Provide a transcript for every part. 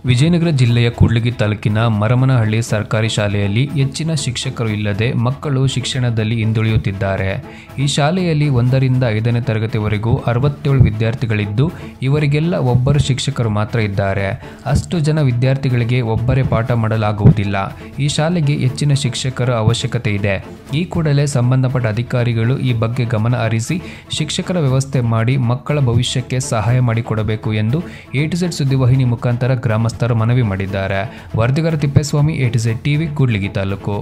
ವಿಜಯನಗರ ಜಿಲ್ಲೆಯ ಕೂಡ್ಲಿಗಿ ತಾಲೂಕಿನ ಮರಮನಹಳ್ಳಿ ಸರ್ಕಾರಿ ಶಾಲೆಯಲ್ಲಿ ಹೆಚ್ಚಿನ ಶಿಕ್ಷಕರು ಇಲ್ಲದೆ ಮಕ್ಕಳು ಶಿಕ್ಷಣದಲ್ಲಿ ಹಿಂದುಳಿಯುತ್ತಿದ್ದಾರೆ ಈ ಶಾಲೆಯಲ್ಲಿ ಒಂದರಿಂದ ಐದನೇ ತರಗತಿವರೆಗೂ ಅರವತ್ತೇಳು ವಿದ್ಯಾರ್ಥಿಗಳಿದ್ದು ಇವರಿಗೆಲ್ಲ ಒಬ್ಬರು ಶಿಕ್ಷಕರು ಮಾತ್ರ ಇದ್ದಾರೆ ಅಷ್ಟು ಜನ ವಿದ್ಯಾರ್ಥಿಗಳಿಗೆ ಒಬ್ಬರೇ ಪಾಠ ಮಾಡಲಾಗುವುದಿಲ್ಲ ಈ ಶಾಲೆಗೆ ಹೆಚ್ಚಿನ ಶಿಕ್ಷಕರ ಅವಶ್ಯಕತೆ ಇದೆ ಈ ಕೂಡಲೇ ಸಂಬಂಧಪಟ್ಟ ಅಧಿಕಾರಿಗಳು ಈ ಬಗ್ಗೆ ಗಮನ ಹರಿಸಿ ಶಿಕ್ಷಕರ ವ್ಯವಸ್ಥೆ ಮಾಡಿ ಮಕ್ಕಳ ಭವಿಷ್ಯಕ್ಕೆ ಸಹಾಯ ಮಾಡಿಕೊಡಬೇಕು ಎಂದು ಎ ಟು ಝೆಡ್ ಸುದ್ದಿವಾಹಿನಿ ಮುಖಾಂತರ ಗ್ರಾಮಸ್ಥರು ಮನವಿ ಮಾಡಿದ್ದಾರೆ ವರದಿಗಾರ Thippeswamy A to Z TV Kudligi taluk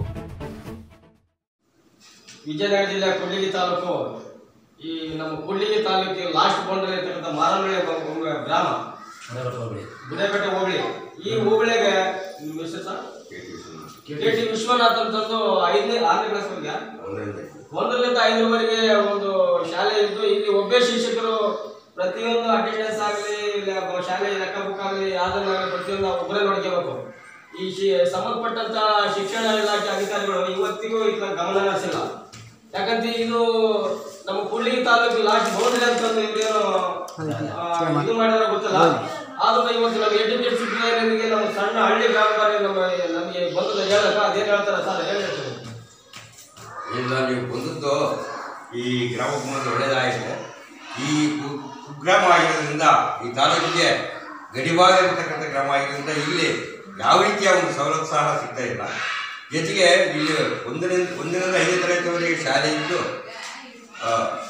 Vijayanagara ಜಿಲ್ಲೆ ಕೂಡ್ಲಿಗಿ ತಾಲೂಕು ಈ ನಮ್ಮ ಕೂಡ್ಲಿಗಿ ತಾಲೂಕಿಗೆ ಲಾಸ್ಟ್ ಬೌಂಡ್ರಿ ಇರ್ತಕ್ಕಂಥ ಮಾರನಹಳ್ಳಿ ಬ- ಗ್ರಾಮ ಗುಡೇಪೇಟೆ ಹೋಬಳಿ ಈ ಹೋಬಳಿಗೆ ನಿಮ್ಮ ಹೆಸರು ಸರ್ ಕೆ ಟಿ ವಿಶ್ವನಾಥ್ ಅಂತಂದು ಐದನೇ ಆರನೇ ಕ್ಲಾಸ್ ಹೋಗ್ಯಾ ಒಂದರಿಂದ ಐದರವರೆಗೆ ಒಂದು ಶಾಲೆ ಇದ್ದು ಇಲ್ಲಿ ಒಬ್ಬೇ ಶಿಕ್ಷಕರು ಪ್ರತಿಯೊಂದು ಅಟೆಂಡೆನ್ಸ್ ಆಗಲಿ ಇಲ್ಲ ಶಾಲೆ ಲೆಕ್ಕ ಬುಕ್ ಆಗಲಿ ಯಾವ್ದನ್ನಾಗಲಿ ಪ್ರತಿಯೊಂದು ಒಬ್ಬರೇ ನೋಡ್ಕೋಬೇಕು ಈ ಶಿ ಸಂಬಂಧಪಟ್ಟಂತ ಶಿಕ್ಷಣ ಇಲಾಖೆ ಅಧಿಕಾರಿಗಳು ಇವತ್ತಿಗೂ ಇದನ್ನ ಗಮನ ಹರಿಸಿಲ್ಲ ಯಾಕಂದ್ರೆ ಇದು ನಮ್ಮ ಕೂಡ್ಲಿಗಿ ತಾಲೂಕು ಲಾಸ್ಟ್ ಬೌಂಡ್ರಿ ಅಂತಂದು ಇವ್ರೇನು ಆ, ಇದು ಮಾಡಿದ್ರೆ ಗೊತ್ತಿಲ್ಲ ಆದ್ರೂ ಇವತ್ತು ನಮ್ಮ ಎಜುಕೇಟ್ ಸಿಬ್ಬಂದಿಗೆ ನಮ್ಮ ಸಣ್ಣ ಹಳ್ಳಿ ಗ್ರಾಮದಲ್ಲಿ ನಮ್ಮ ನಮಗೆ ಬಂದದ ಹೇಳಕ ಅದೇನ್ ಹೇಳ್ತಾರೆ ಸರ್ ಏನ್ ಹೇಳ್ತಾರೆ ಇಲ್ಲ ನೀವು ಬಂದದ್ದು ಈ ಗ್ರಾಮಕ್ಕೆ ಬಂದು ಒಳ್ಳೆಯದಾಗಿದೆ ಈ ಕು- ಕುಗ್ರಾಮ ಆಗಿರೋದ್ರಿಂದ ಈ ತಾಲೂಕಿಗೆ ಗಡಿಭಾಗ ಇರತಕ್ಕಂಥ ಗ್ರಾಮ ಆಗಿರೋದ್ರಿಂದ ಇಲ್ಲಿ ಯಾವ ರೀತಿಯ ಒಂದು ಸವಲತ್ತು ಸಹ ಸಿಗ್ತಾ ಇಲ್ಲ ಜೊತೆಗೆ ಇಲ್ಲಿ ಒಂದರಿಂದ ಒಂದರಿಂದ ಐದನೇ ತರಗತಿವರೆಗೆ ಶಾಲೆ ಇದ್ದು ಆ,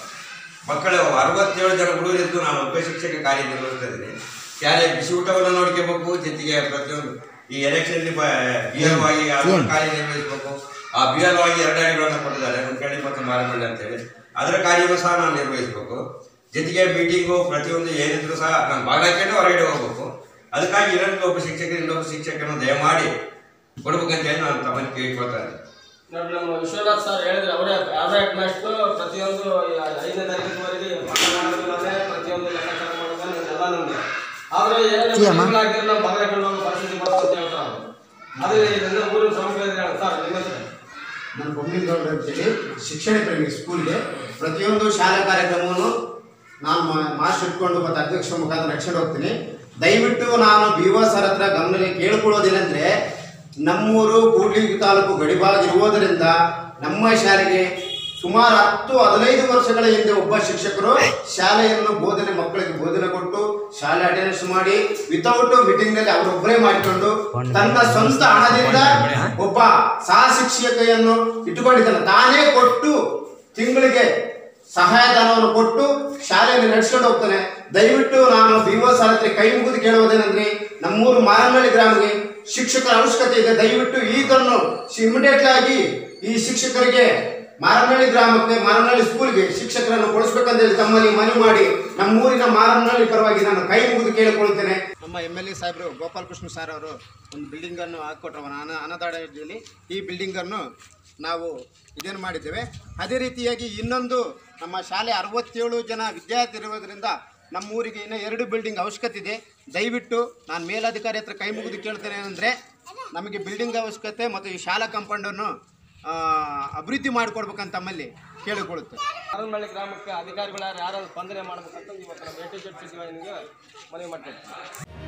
ಮಕ್ಕಳು ಅರವತ್ತೇಳು ಜನ ಹುಡುಗರಿದ್ದು ನಾನು ಒಬ್ಬ ಶಿಕ್ಷಕ ಕಾರ್ಯನಿರ್ವಹಿಸ್ತಾ ಇದ್ದೀನಿ ಶಾಲೆ ಬಿಸಿ ಊಟವನ್ನು ನೋಡ್ಕೋಬೇಕು ಜೊತೆಗೆ ಪ್ರತಿಯೊಂದು ಈ ಎಲೆಕ್ಷನ್ ಬಿ ಎಲ್ ಆಗಿ ಅದನ್ನು ಕಾರ್ಯನಿರ್ವಹಿಸಬೇಕು ಆ ಬಿ ಎಲ್ ಆಗಿ ಎರಡು ಅಡಿಗಳನ್ನು ಕೊಟ್ಟಿದ್ದಾರೆ ಮುಖ್ಯಹಳ್ಳಿ ಮತ್ತು ಮಾರಮಳ್ಳಿ ಅಂತೇಳಿ ಅದರ ಕಾರ್ಯವನ್ನು ಸಹ ನಾನು ನಿರ್ವಹಿಸಬೇಕು ಜೊತೆಗೆ ಮೀಟಿಂಗು ಪ್ರತಿಯೊಂದು ಏನಿದ್ರು ಸಹ ನಾನು ಭಾಗ ಹಾಕೊಂಡು ಹೊರಗಡೆ ಹೋಗ್ಬೇಕು ಅದಕ್ಕಾಗಿ ಇನ್ನೊಂದು ಒಬ್ಬ ಶಿಕ್ಷಕರು ಇನ್ನೊಬ್ಬ ಶಿಕ್ಷಕರನ್ನು ದಯಮಾಡಿ ಕೊಡ್ಬೇಕಂತ ಹೇಳಿ ನಾನು ತಮ್ಮಲ್ಲಿ ಕೇಳ್ಕೊಳ್ತಾ ಇದ್ದೀನಿ ನೋಡಿ ನಮ್ಮ ವಿಶ್ವನಾಥ್ ಸರ್ ಹೇಳಿದ್ರೆ ಅವರೇ ಅವರೇ ಹೆಡ್ ಮಾಸ್ಟ್ರು ಪ್ರತಿಯೊಂದು ಈ ಐದನೇ ತಾರೀಕಿನವರೆಗೆ ಪಾಠ ಮಾಡೋದು ನಾನೇ ಪ್ರತಿಯೊಂದು ಲೆಕ್ಕಾಚಾರ ಮಾಡೋದು ನಾನು ಎಲ್ಲ ನಮ್ಗೆ ಆದ್ರೆ ಏನಾದ್ರು ಆಗಿದ್ರೆ ನಾವು ಬಗೆಹರಿಕೊಂಡು ಹೋಗೋ ಪರಿಸ್ಥಿತಿ ಬರ್ತದೆ ಅಂತ ಹೇಳ್ತಾರೆ ಅವರು ಅದೇ ಇದರಿಂದ ಊರಿನ ಪ್ರಮುಖ ಹೇಳಿ ಸರ್ ನಿಮ್ಮ ಹೆಸರು ನಾನು ಬೊಮ್ಮಿಗೌಡ ಅಂತೇಳಿ ಶಿಕ್ಷಣ ಪ್ರೇಮಿ ಸ್ಕೂಲ್ಗೆ ಪ್ರತಿಯೊಂದು ಶಾಲಾ ಕಾರ್ಯಕ್ರಮವನ್ನು ನಾನು ಮಾ- ಮಾಸ್ಟರ್ ಇಟ್ಕೊಂಡು ಮತ್ತು ಅಧ್ಯಕ್ಷ ಮುಖಾಂತರ ನಡ್ಸ್ಕೊಂಡು ಹೋಗ್ತೀನಿ ದಯವಿಟ್ಟು ನಾನು ಬಿ ಒ ಸರ್ ಹತ್ರ ಗಮನಕ್ಕೆ ಕೇಳ್ಕೊಳ್ಳೋದೇನೆಂದ್ರೆ ನಮ್ಮೂರು ಕೂಡ್ಲಿಗಿ ತಾಲೂಕು ಗಡಿಭಾಗ ಇರುವುದರಿಂದ ನಮ್ಮ ಶಾಲೆಗೆ ಸುಮಾರು ಹತ್ತು ಹದಿನೈದು ವರ್ಷಗಳ ಹಿಂದೆ ಒಬ್ಬ ಶಿಕ್ಷಕರು ಶಾಲೆಯನ್ನು ಬೋಧನೆ ಮಕ್ಕಳಿಗೆ ಬೋಧನೆ ಕೊಟ್ಟು ಶಾಲೆ ಅಟೆಂಡೆನ್ಸ್ ಮಾಡಿ ವಿತೌಟ್ ಮೀಟಿಂಗ್ ನಲ್ಲಿ ಅವರೊಬ್ಬರೇ ಮಾಡಿಕೊಂಡು ತನ್ನ ಸ್ವಂತ ಹಣದಿಂದ ಒಬ್ಬ ಸಹ ಶಿಕ್ಷಕಿಯನ್ನು ಇಟ್ಟುಕೊಂಡಿದ್ದಾನೆ ತಾನೇ ಕೊಟ್ಟು ತಿಂಗಳಿಗೆ ಸಹಾಯಧನವನ್ನು ಕೊಟ್ಟು ಶಾಲೆಯನ್ನು ನಡೆಸ್ಕೊಂಡು ಹೋಗ್ತಾನೆ ದಯವಿಟ್ಟು ನಾನು ಬಿ ಒ ಸರ್ ಹತ್ರ ಕೈ ಮುಗಿದು ಕೇಳುವುದೇನೆಂದ್ರೆ ನಮ್ಮೂರು ಮಾರನಹಳ್ಳಿ ಗ್ರಾಮಕ್ಕೆ ಶಿಕ್ಷಕರ ಅವಶ್ಯಕತೆ ಇದೆ ದಯವಿಟ್ಟು ಈಗನ್ನು ಇಮಿಡಿಯೇಟ್ ಆಗಿ ಈ ಶಿಕ್ಷಕರಿಗೆ ಮಾರನಹಳ್ಳಿ ಗ್ರಾಮಕ್ಕೆ ಮಾರನಹಳ್ಳಿ ಸ್ಕೂಲ್ಗೆ ಶಿಕ್ಷಕರನ್ನು ಕೊಡಿಸ್ಬೇಕಂತ ಹೇಳಿ ತಮ್ಮಲ್ಲಿ ಮನವಿ ಮಾಡಿ ನಮ್ಮೂರಿನ ಮಾರನಹಳ್ಳಿ ಪರವಾಗಿ ನಾನು ಕೈ ಮುಗಿದು ಕೇಳಿಕೊಳ್ಳುತ್ತೇನೆ ನಮ್ಮ ಎಮ್ ಎಲ್ ಎ ಸಾಹೇಬರು ಗೋಪಾಲ್ ಕೃಷ್ಣ ಸರ್ ಅವರು ಒಂದು ಬಿಲ್ಡಿಂಗನ್ನು ಹಾಕ್ಕೊಟ್ರು ಅನ ಅನಾಥಾಲಯದಲ್ಲಿ ಈ ಬಿಲ್ಡಿಂಗನ್ನು ನಾವು ಇದೇನು ಮಾಡಿದ್ದೇವೆ ಅದೇ ರೀತಿಯಾಗಿ ಇನ್ನೊಂದು ನಮ್ಮ ಶಾಲೆ ಅರವತ್ತೇಳು ಜನ ವಿದ್ಯಾರ್ಥಿ ಇರುವುದರಿಂದ ನಮ್ಮ ಊರಿಗೆ ಇನ್ನೂ ಎರಡು ಬಿಲ್ಡಿಂಗ್ ಅವಶ್ಯಕತೆ ಇದೆ ದಯವಿಟ್ಟು ನಾನು ಮೇಲಧಿಕಾರಿ ಹತ್ರ ಕೈ ಮುಗಿದು ಕೇಳ್ತೇನೆ ಅಂದರೆ ನಮಗೆ ಬಿಲ್ಡಿಂಗ್ ಅವಶ್ಯಕತೆ ಮತ್ತು ಈ ಶಾಲಾ ಕಾಂಪೌಂಡನ್ನು ಆ, ಅಭಿವೃದ್ಧಿ ಮಾಡಿಕೊಡ್ಬೇಕಂತ ತಮ್ಮಲ್ಲಿ ಕೇಳಿಕೊಳ್ಳುತ್ತೆ ಮಾರನಹಳ್ಳಿ ಗ್ರಾಮಕ್ಕೆ ಅಧಿಕಾರಿಗಳು ಯಾರು ಯಾರು ಸ್ಪಂದನೆ ಮಾಡ್ಬೇಕಂತ ಇವತ್ತು ನಮ್ಮ ಎ ಟಿ ಜೆಡ್ ಮನವಿ ಮಾಡ್ತೇವೆ